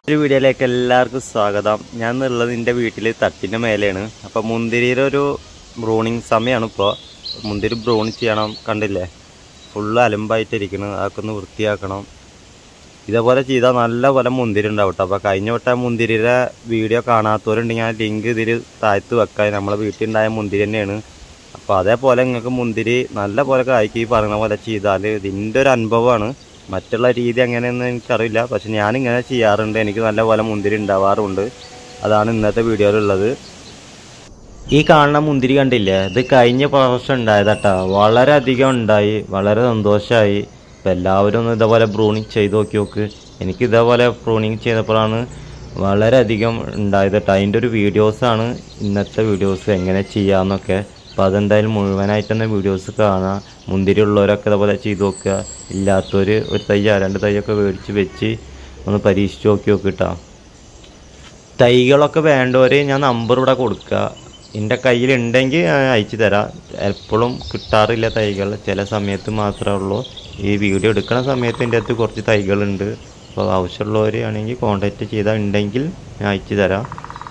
ഒരു വീഡിയോയിലേക്ക് എല്ലാവർക്കും സ്വാഗതം ഞാൻ ഉള്ളത് എൻ്റെ വീട്ടിൽ തട്ടിൻ്റെ മേലെയാണ് അപ്പോൾ മുന്തിരിയുടെ ഒരു ബ്രൂണിങ് സമയമാണ് ഇപ്പോൾ മുന്തിരി ബ്രൂൺ ചെയ്യണം കണ്ടില്ലേ ഫുള്ള് അലമ്പായിട്ടിരിക്കണം അതൊക്കെ ഒന്ന് വൃത്തിയാക്കണം ഇതേപോലെ ചെയ്താൽ നല്ല പോലെ മുന്തിരി ഉണ്ടാവും കേട്ടോ അപ്പോൾ കഴിഞ്ഞ വട്ടം മുന്തിരിയുടെ വീഡിയോ കാണാത്തവരുണ്ടെങ്കിൽ ആ ലിങ്ക് ഇതിൽ താഴ്ത്ത് വെക്കാൻ നമ്മളെ വീട്ടിലുണ്ടായ മുന്തിരി തന്നെയാണ് അപ്പോൾ അതേപോലെ നിങ്ങൾക്ക് മുന്തിരി നല്ല പോലെ കായ്ക്ക് ഈ പറയുന്ന പോലെ ചെയ്താൽ ഇതിൻ്റെ ഒരു അനുഭവമാണ് മറ്റുള്ള രീതി എങ്ങനെയെന്ന് എനിക്കറിയില്ല പക്ഷെ ഞാനിങ്ങനെ ചെയ്യാറുണ്ട് എനിക്ക് നല്ല പോലെ മുന്തിരി ഉണ്ടാവാറുണ്ട് അതാണ് ഇന്നത്തെ വീഡിയോയിലുള്ളത് ഈ കാണുന്ന മുന്തിരി കണ്ടില്ലേ ഇത് കഴിഞ്ഞ പ്രാവശ്യം ഉണ്ടായതാട്ടാ വളരെയധികം ഉണ്ടായി വളരെ സന്തോഷമായി ഇപ്പം എല്ലാവരും ഒന്ന് ഇതേപോലെ പ്രൂണിങ് ചെയ്ത് നോക്കി നോക്ക് എനിക്ക് ഇതേപോലെ പ്രൂണിങ് ചെയ്തപ്പോഴാണ് വളരെയധികം ഉണ്ടായത് കേട്ടോ അതിൻ്റെ ഒരു വീഡിയോസാണ് ഇന്നത്തെ വീഡിയോസ് എങ്ങനെ ചെയ്യാമെന്നൊക്കെ അപ്പോൾ അതെന്തായാലും മുഴുവനായിട്ട് തന്നെ വീഡിയോസ് കാണാം മുന്തിരി ഉള്ളവരൊക്കെ ഇതേപോലെ ചെയ്ത് നോക്കുക ഇല്ലാത്തവർ ഒരു തൈ രണ്ട് തൈയൊക്കെ മേടിച്ച് വെച്ച് ഒന്ന് പരീക്ഷിച്ച് നോക്കി നോക്കിട്ടാ തൈകളൊക്കെ വേണ്ടവർ ഞാൻ നമ്പർ ഇവിടെ കൊടുക്കുക എൻ്റെ കയ്യിലുണ്ടെങ്കിൽ ഞാൻ അയച്ചു തരാം എപ്പോഴും കിട്ടാറില്ല തൈകൾ ചില സമയത്ത് മാത്രമേ ഉള്ളൂ ഈ വീഡിയോ എടുക്കുന്ന സമയത്ത് എൻ്റെ അടുത്ത് കുറച്ച് തൈകളുണ്ട് അപ്പോൾ ആവശ്യമുള്ളവർ ആണെങ്കിൽ കോൺടാക്റ്റ് ചെയ്താൽ ഉണ്ടെങ്കിൽ ഞാൻ അയച്ചു തരാം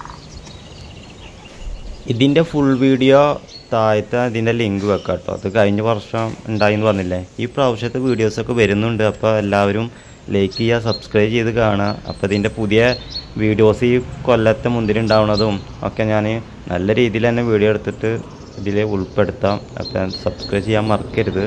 ഇതിൻ്റെ ഫുൾ വീഡിയോ താഴത്തെ ഇതിൻ്റെ ലിങ്ക് വെക്കാം കേട്ടോ അത് കഴിഞ്ഞ വർഷം ഉണ്ടായിന്ന് പറഞ്ഞില്ലേ ഈ പ്രാവശ്യത്തെ വീഡിയോസൊക്കെ വരുന്നുണ്ട് അപ്പോൾ എല്ലാവരും ലൈക്ക് ചെയ്യുക സബ്സ്ക്രൈബ് ചെയ്ത് കാണുക അപ്പോൾ ഇതിൻ്റെ പുതിയ വീഡിയോസ് ഈ കൊല്ലത്തെ മുന്തിരി ഉണ്ടാവുന്നതും ഒക്കെ ഞാൻ നല്ല രീതിയിൽ തന്നെ വീഡിയോ എടുത്തിട്ട് ഇതിൽ ഉൾപ്പെടുത്താം അപ്പം സബ്സ്ക്രൈബ് ചെയ്യാൻ മറക്കരുത്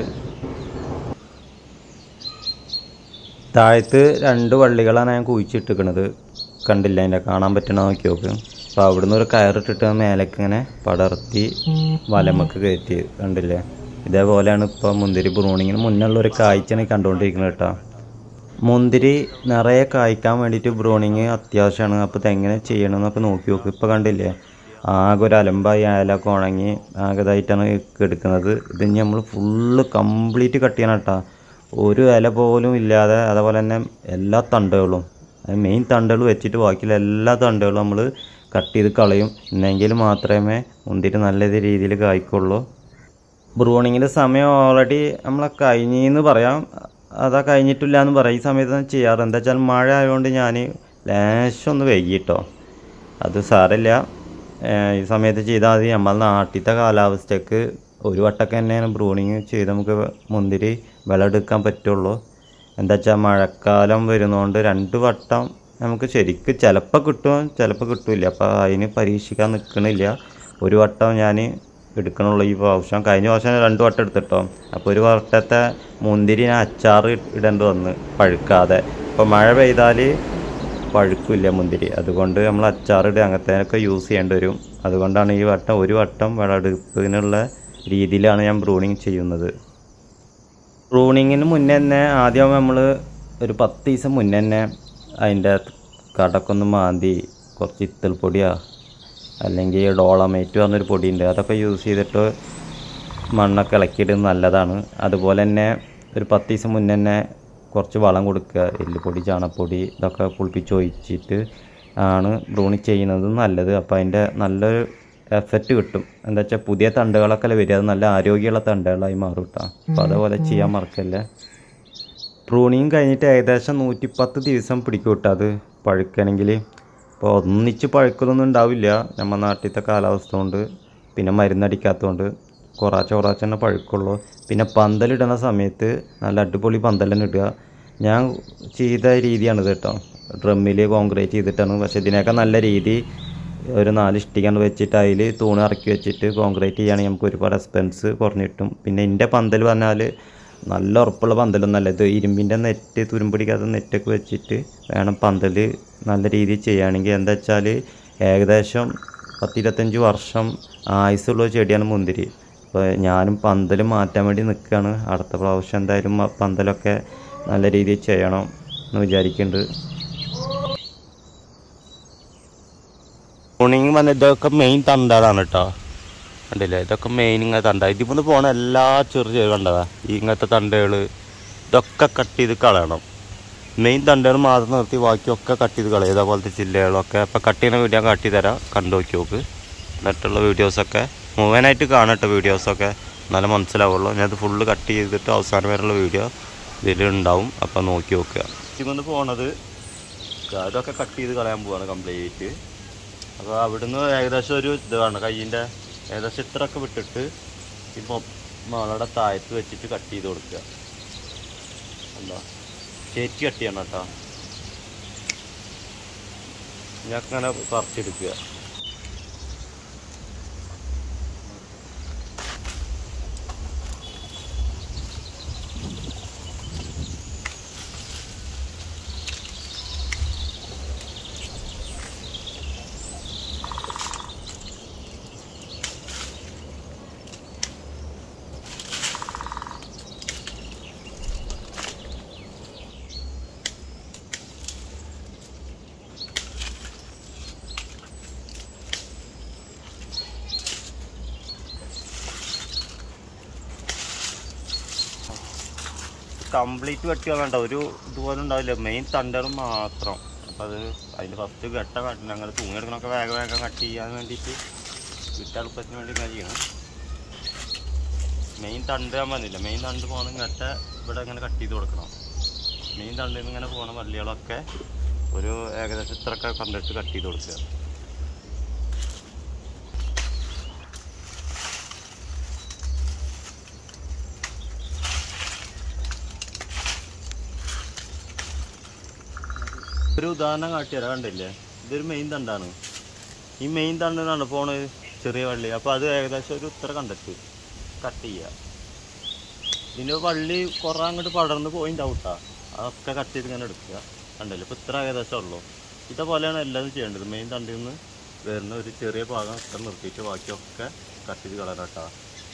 താഴത്ത് രണ്ട് വള്ളികളാണ് ഞാൻ കുഴിച്ചിട്ടിരിക്കണത് കണ്ടില്ല അതിൻ്റെ കാണാൻ പറ്റണ നോക്കി നോക്ക് അപ്പോൾ അവിടുന്ന് ഒരു കയറിട്ടിട്ട് മേലേക്ക് ഇങ്ങനെ പടർത്തി വലമക്ക് കയറ്റി കണ്ടില്ലേ ഇതേപോലെയാണ് ഇപ്പോൾ മുന്തിരി ബ്രൂണിങ്ങിന് മുന്നുള്ള ഒരു കാഴ്ചയാണ് ഈ കണ്ടുകൊണ്ടിരിക്കുന്നത് കേട്ടോ മുന്തിരി നിറയെ കായ്ക്കാൻ വേണ്ടിയിട്ട് ബ്രൂണിങ് അത്യാവശ്യമാണ് അപ്പോൾ ഇതെങ്ങനെ ചെയ്യണമെന്നൊക്കെ നോക്കി നോക്ക് ഇപ്പോൾ കണ്ടില്ലേ ആകെ ഒരു അലമ്പായി അയലൊക്കെ ഉണങ്ങി ആകെ ഇതായിട്ടാണ് എടുക്കുന്നത് ഇത് ഇനി നമ്മൾ ഫുള്ള് കംപ്ലീറ്റ് കട്ട് ചെയ്യണം കേട്ടോ ഒരു ഇല പോലും ഇല്ലാതെ അതുപോലെ തന്നെ എല്ലാ തണ്ടുകളും മെയിൻ തണ്ടുകൾ വെച്ചിട്ട് ബാക്കിയുള്ള എല്ലാ തണ്ടുകളും നമ്മൾ കട്ട് ചെയ്ത് കളയും എന്നെങ്കിൽ മാത്രമേ മുന്തിരി നല്ല രീതിയിൽ കായ്ക്കുള്ളൂ ബ്രൂണിങ്ങിൻ്റെ സമയം ഓൾറെഡി നമ്മളെ കഴിഞ്ഞെന്ന് പറയാം അതാ കഴിഞ്ഞിട്ടില്ല എന്ന് പറയാം ഈ സമയത്ത് ഞാൻ ചെയ്യാറ് എന്താ വെച്ചാൽ മഴ ആയതുകൊണ്ട് ഞാൻ ലേശം ഒന്ന് വൈകിട്ടോ അത് സാരമില്ല ഏഹ് ഈ സമയത്ത് ചെയ്താൽ മതി നമ്മൾ നാട്ടിലത്തെ കാലാവസ്ഥയ്ക്ക് ഒരു വട്ടമൊക്കെ തന്നെയാണ് ബ്രൂണിങ് ചെയ്ത് നമുക്ക് മുന്തിരി വിളവെടുക്കാൻ പറ്റുള്ളൂ എന്താ വെച്ചാൽ മഴക്കാലം വരുന്നതുകൊണ്ട് രണ്ട് വട്ടം നമുക്ക് ശരിക്ക് ചിലപ്പോൾ കിട്ടും ചിലപ്പോൾ കിട്ടില്ല അപ്പോൾ അതിന് പരീക്ഷിക്കാൻ നിൽക്കണില്ല ഒരു വട്ടം ഞാൻ എടുക്കണുള്ളൂ ഈ പ്രാവശ്യം കഴിഞ്ഞ പ്രാവശ്യം രണ്ട് വട്ടം എടുത്തിട്ടോ അപ്പോൾ ഒരു വട്ടത്തെ മുന്തിരി ഞാൻ അച്ചാർ ഇടേണ്ടി വന്ന് പഴുക്കാതെ അപ്പോൾ മഴ പെയ്താൽ പഴുക്കില്ല മുന്തിരി അതുകൊണ്ട് നമ്മൾ അച്ചാറിടുക അങ്ങനത്തേനൊക്കെ യൂസ് ചെയ്യേണ്ടി വരും അതുകൊണ്ടാണ് ഈ വട്ടം ഒരു വട്ടം വിളവെടുപ്പിനുള്ള രീതിയിലാണ് ഞാൻ ബ്രൂണിങ് ചെയ്യുന്നത് പ്രൂണിങ്ങിന് മുന്നേ തന്നെ ആദ്യം നമ്മൾ ഒരു പത്ത് ദിവസം മുന്നേ തന്നെ അതിൻ്റെ കടക്കൊന്ന് മാന്തി കുറച്ച് ഇത്തൽപ്പൊടിയോ അല്ലെങ്കിൽ ഡോളമേറ്റ് പറഞ്ഞൊരു പൊടിയുണ്ട് അതൊക്കെ യൂസ് ചെയ്തിട്ട് മണ്ണൊക്കെ ഇളക്കിയിടുന്നത് നല്ലതാണ് അതുപോലെ തന്നെ ഒരു പത്ത് ദിവസം മുന്നേ തന്നെ കുറച്ച് വളം കൊടുക്കുക എല്ലുപൊടി ചാണകപ്പൊടി ഇതൊക്കെ പുളിപ്പിച്ച് ഒഴിച്ചിട്ട് ആണ് ബ്രൂണി ചെയ്യുന്നത് നല്ലത് അപ്പോൾ അതിൻ്റെ നല്ലൊരു എഫക്റ്റ് കിട്ടും എന്താ വെച്ചാൽ പുതിയ തണ്ടുകളൊക്കെ അല്ലേ വരിക അത് നല്ല ആരോഗ്യമുള്ള തണ്ടുകളായി മാറും കേട്ടോ അപ്പോൾ അതേപോലെ ചെയ്യാൻ മറക്കല്ലേ പ്രൂണിങ് കഴിഞ്ഞിട്ട് ഏകദേശം നൂറ്റിപ്പത്ത് ദിവസം പിടിക്കും കേട്ടോ അത് പഴുക്കണമെങ്കിൽ അപ്പോൾ ഒന്നിച്ച് പഴുക്കലൊന്നും ഉണ്ടാവില്ല നമ്മുടെ നാട്ടിലത്തെ കാലാവസ്ഥ കൊണ്ട് പിന്നെ മരുന്നടിക്കാത്തതുകൊണ്ട് കുറച്ച് കുറച്ച് തന്നെ പഴുക്കുള്ളൂ പിന്നെ പന്തലിടുന്ന സമയത്ത് നല്ല അടിപൊളി പന്തൽ തന്നെ ഇടുക ഞാൻ ചെയ്ത രീതിയാണിത് കേട്ടോ ഡ്രമ്മിൽ കോൺക്രീറ്റ് ചെയ്തിട്ടാണ് പക്ഷേ ഇതിനേക്കാൾ നല്ല രീതി ഒരു നാല് ഇഷ്ടികണ്ട് വെച്ചിട്ട് അതിൽ തൂണ് ഇറക്കി വെച്ചിട്ട് കോൺക്രീറ്റ് ചെയ്യുകയാണെങ്കിൽ നമുക്ക് ഒരുപാട് എക്സ്പെൻസ് കുറഞ്ഞ് കിട്ടും പിന്നെ എൻ്റെ പന്തൽ പറഞ്ഞാൽ നല്ല ഉറപ്പുള്ള പന്തലൊന്നല്ല ഇത് ഇരുമ്പിൻ്റെ നെറ്റ് തുരുമ്പിടിക്കാത്ത നെറ്റൊക്കെ വെച്ചിട്ട് വേണം പന്തൽ നല്ല രീതിയിൽ ചെയ്യുകയാണെങ്കിൽ എന്താ വെച്ചാൽ ഏകദേശം പത്തിരുപത്തഞ്ച് വർഷം ആയുസ്സുള്ള ഒരു ചെടിയാണ് മുന്തിരി അപ്പോൾ ഞാനും പന്തൽ മാറ്റാൻ വേണ്ടി നിൽക്കുകയാണ് അടുത്ത പ്രാവശ്യം എന്തായാലും ആ പന്തലൊക്കെ നല്ല രീതിയിൽ ചെയ്യണം എന്ന് വിചാരിക്കുന്നുണ്ട് ഊണിങ് വന്ന ഇതൊക്കെ മെയിൻ തണ്ടാണ് കേട്ടോ കണ്ടില്ലേ ഇതൊക്കെ മെയിൻ ഇങ്ങനെ തണ്ട ഇതിപ്പോൾ പോണ എല്ലാ ചെറു ചെറു കണ്ടതാ ഈ ഇങ്ങനത്തെ തണ്ടുകൾ ഇതൊക്കെ കട്ട് ചെയ്ത് കളയണം മെയിൻ തണ്ടുകൾ മാത്രം നിർത്തി ബാക്കിയൊക്കെ കട്ട് ചെയ്ത് കളയും ഇതേപോലത്തെ ചില്ലകളൊക്കെ അപ്പോൾ കട്ട് ചെയ്യുന്ന വീഡിയോ കട്ട് ചെയ്ത് തരാം കണ്ടു നോക്കി നോക്ക് എന്നിട്ടുള്ള വീഡിയോസൊക്കെ മുഴുവനായിട്ട് കാണട്ടോ വീഡിയോസൊക്കെ എന്നാലേ മനസ്സിലാവുള്ളൂ ഞാനത് ഫുള്ള് കട്ട് ചെയ്തിട്ട് അവസാനം വരെയുള്ള വീഡിയോ ഇതിലുണ്ടാവും അപ്പോൾ നോക്കി നോക്കുക ഇതിൽ പോണത് കൊടുക്കുക അതൊക്കെ കട്ട് ചെയ്ത് കളയാൻ പോവാണ് കംപ്ലീറ്റ് അപ്പോൾ അവിടുന്ന് ഏകദേശം ഒരു ഇത് വേണം കയ്യിൻ്റെ ഏകദേശം ഇത്രയൊക്കെ വിട്ടിട്ട് ഇപ്പോൾ മകളുടെ താഴത്ത് വെച്ചിട്ട് കട്ട് ചെയ്ത് കൊടുക്കുക എന്താ ചേച്ചി കട്ട് ചെയ്യണം കേട്ടോ ഞാൻ അങ്ങനെ പറിച്ചെടുക്കുക കംപ്ലീറ്റ് വെട്ടിയാൽ വേണ്ട ഒരു ഇതുപോലെ ഉണ്ടാവില്ല മെയിൻ തണ്ടറും മാത്രം അപ്പം അത് അതിൻ്റെ ഫസ്റ്റ് ഘട്ട കട്ട് ഞങ്ങൾ തൂങ്ങിയെടുക്കണമൊക്കെ വേഗം വേഗം കട്ട് ചെയ്യാൻ വേണ്ടിയിട്ട് വിട്ടെളുപ്പത്തിന് വേണ്ടി ഇങ്ങനെ ചെയ്യണം മെയിൻ തണ്ട് ഞാൻ പറഞ്ഞില്ല മെയിൻ തണ്ട് പോകണം ഘട്ട ഇവിടെ ഇങ്ങനെ കട്ട് ചെയ്ത് കൊടുക്കണം മെയിൻ തണ്ടിൽ നിന്ന് ഇങ്ങനെ പോകണ വള്ളികളൊക്കെ ഒരു ഏകദേശം ഇത്രയൊക്കെ കണ്ടിട്ട് കട്ട് ചെയ്ത് കൊടുക്കുക ഒരു ഉദാഹരണം കാട്ടിത്തരാം കണ്ടില്ലേ ഇതൊരു മെയിൻ തണ്ടാണ് ഈ മെയിൻ തണ്ടിനാണ് പോണ് ചെറിയ വള്ളി അപ്പോൾ അത് ഏകദേശം ഒരു ഇത്ര കണ്ടിട്ട് കട്ട് ചെയ്യുക ഇതിൻ്റെ വള്ളി കുറേ അങ്ങോട്ട് പടർന്ന് പോയിണ്ടാവും കേട്ടോ അതൊക്കെ കട്ട് ചെയ്ത് ഇങ്ങനെ എടുക്കുക കണ്ടില്ലേ ഇപ്പോൾ ഇത്ര ഏകദേശം ഉള്ളൂ ഇതേപോലെയാണ് എല്ലാവരും ചെയ്യേണ്ടത് മെയിൻ തണ്ടിൽ നിന്ന് വരുന്ന ഒരു ചെറിയ ഭാഗം ഇത്ര നിർത്തിയിട്ട് ബാക്കിയൊക്കെ കട്ട് ചെയ്ത് കളയാം കേട്ടോ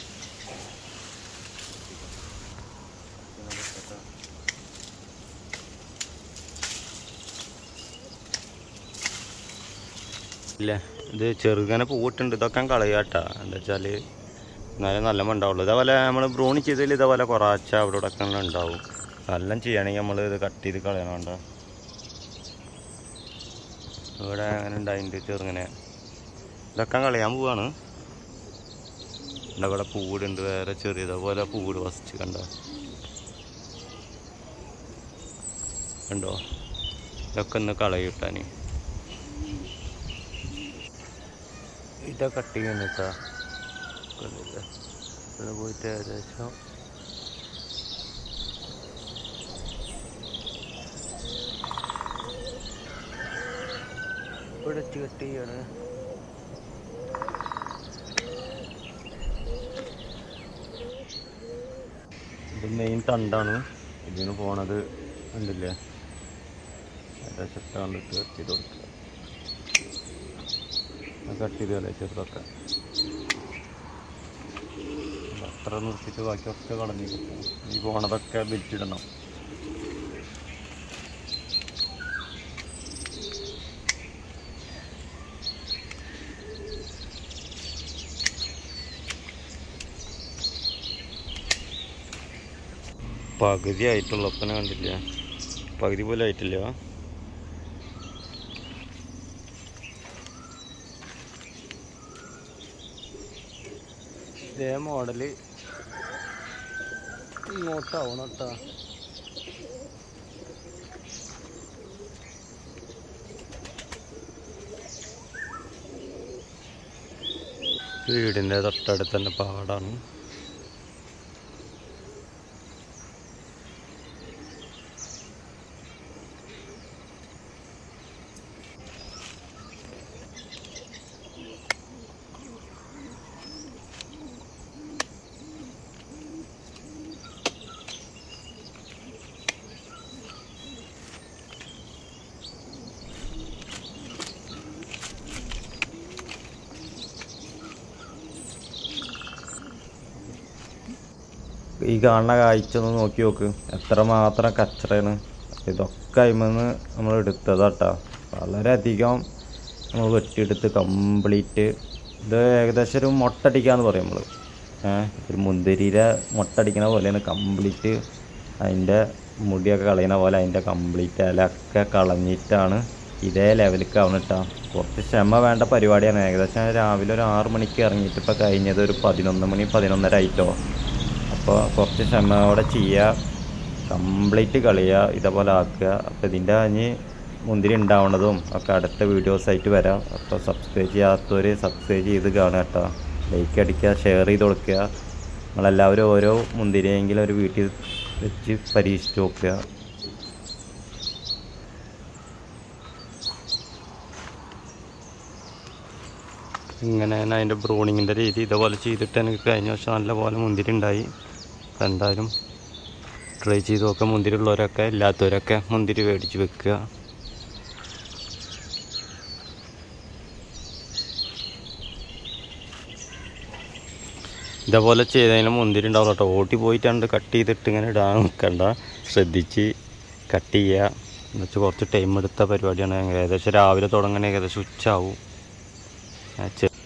ഇല്ല ഇത് ചെറുങ്ങനെ പൂവിട്ടുണ്ട് ഇതൊക്കെ കളയാട്ടാ എന്താ വെച്ചാൽ എന്നാലേ നല്ല ഉണ്ടാവുള്ളൂ ഇതേപോലെ നമ്മൾ ബ്രൂണി ചെയ്തതിൽ ഇതേപോലെ കുറച്ച അവിടെ ഇവിടെ ഒക്കെ ഉണ്ടാവും എല്ലാം ചെയ്യണമെങ്കിൽ നമ്മൾ ഇത് കട്ട് ചെയ്ത് കളയണം വേണ്ട ഇവിടെ അങ്ങനെ ഉണ്ടായിട്ടുണ്ട് ചെറുങ്ങനെ ഇതൊക്കെ കളയാൻ പോവാണ് ഇവിടെ ഇവിടെ പൂവിടുണ്ട് വേറെ ചെറിയതുപോലെ പൂവിട് ഫസ്റ്റ് കണ്ട കണ്ടോ ഇതൊക്കെ ഒന്ന് കളയിട്ടാനി ഇതാ കട്ട് ചെയ്യുന്നിട്ടാ ഇവിടെ പോയിട്ട് ഏകദേശം ഇവിടെ വെച്ച് കട്ട് ചെയ്യാണ് ഇത് മെയിൻ തണ്ടാണ് ഇതിന് പോണത് കണ്ടില്ലേ ഏകദേശം കണ്ടിട്ട് കട്ട് ചെയ്ത് കൊടുക്കുക കട്ട് ചെയ്ത് കളയാം ചെറുതൊക്കെ അത്ര നിർത്തിയിട്ട് ബാക്കിയൊക്കെ കളഞ്ഞു കിട്ടും ഈ പോണതൊക്കെ ബിറ്റിടണം പകുതി ആയിട്ടുള്ളൂ ഒപ്പന കണ്ടില്ല പകുതി പോലും ആയിട്ടില്ല ഇതേ മോഡല് ഇങ്ങോട്ടാവണം കേട്ടോ വീടിൻ്റെ തൊട്ടടുത്ത് തന്നെ പാടാണ് ഈ കാണുന്ന കാഴ്ച ഒന്ന് നോക്കി നോക്ക് എത്ര മാത്രം കച്ചറയാണ് ഇതൊക്കെ അതിമെന്ന് നമ്മൾ എടുത്തതാട്ടാ വളരെയധികം നമ്മൾ വെട്ടിയെടുത്ത് കംപ്ലീറ്റ് ഇത് ഏകദേശം ഒരു മുട്ടടിക്കാന്ന് പറയും നമ്മൾ ഏഹ് ഒരു മുന്തിരിയിലെ മുട്ടടിക്കണ പോലെയാണ് കംപ്ലീറ്റ് അതിൻ്റെ മുടിയൊക്കെ കളയണ പോലെ അതിൻ്റെ കംപ്ലീറ്റ് ഇലയൊക്കെ കളഞ്ഞിട്ടാണ് ഇതേ ലെവലിലേക്ക് ആവണിട്ടാ കുറച്ച് ക്ഷമ വേണ്ട പരിപാടിയാണ് ഏകദേശം രാവിലെ ഒരു ആറ് മണിക്ക് ഇറങ്ങിയിട്ട് ഇപ്പോൾ കഴിഞ്ഞത് ഒരു പതിനൊന്ന് മണി പതിനൊന്നര ആയിട്ടോ അപ്പോൾ കുറച്ച് ക്ഷമയോടെ ചെയ്യുക കംപ്ലീറ്റ് കളിയുക ഇതേപോലെ ആക്കുക അപ്പോൾ ഇതിൻ്റെ കഴിഞ്ഞ് മുന്തിരി ഉണ്ടാവുന്നതും ഒക്കെ അടുത്ത വീഡിയോസായിട്ട് വരാം അപ്പോൾ സബ്സ്ക്രൈബ് ചെയ്യാത്തവർ സബ്സ്ക്രൈബ് ചെയ്ത് കാണുക കേട്ടോ ലൈക്ക് അടിക്കുക ഷെയർ ചെയ്ത് കൊടുക്കുക നിങ്ങളെല്ലാവരും ഓരോ മുന്തിരിയെങ്കിലും ഒരു വീട്ടിൽ വെച്ച് പരീക്ഷിച്ച് നോക്കുക ഇങ്ങനെയാണ് അതിൻ്റെ ബ്രൂണിങ്ങിൻ്റെ രീതി ഇതേപോലെ ചെയ്തിട്ട് എനിക്ക് കഴിഞ്ഞ വർഷം നല്ല പോലെ മുന്തിരി ഉണ്ടായി അപ്പോൾ എന്തായാലും ട്രൈ ചെയ്ത് നോക്കുക മുന്തിരി ഉള്ളവരൊക്കെ ഇല്ലാത്തവരൊക്കെ മുന്തിരി മേടിച്ച് വെക്കുക ഇതേപോലെ ചെയ്തതിന് മുന്തിരി ഉണ്ടാവും കേട്ടോ ഓട്ടി പോയിട്ടാണ്ട് കട്ട് ചെയ്തിട്ട് ഇങ്ങനെ ഇടാൻ നിൽക്കണ്ട ശ്രദ്ധിച്ച് കട്ട് ചെയ്യുക എന്നുവെച്ചാൽ കുറച്ച് ടൈം എടുത്ത പരിപാടിയാണ് ഏകദേശം രാവിലെ തുടങ്ങണ ഏകദേശം ഉച്ചാവും ആ ചെ-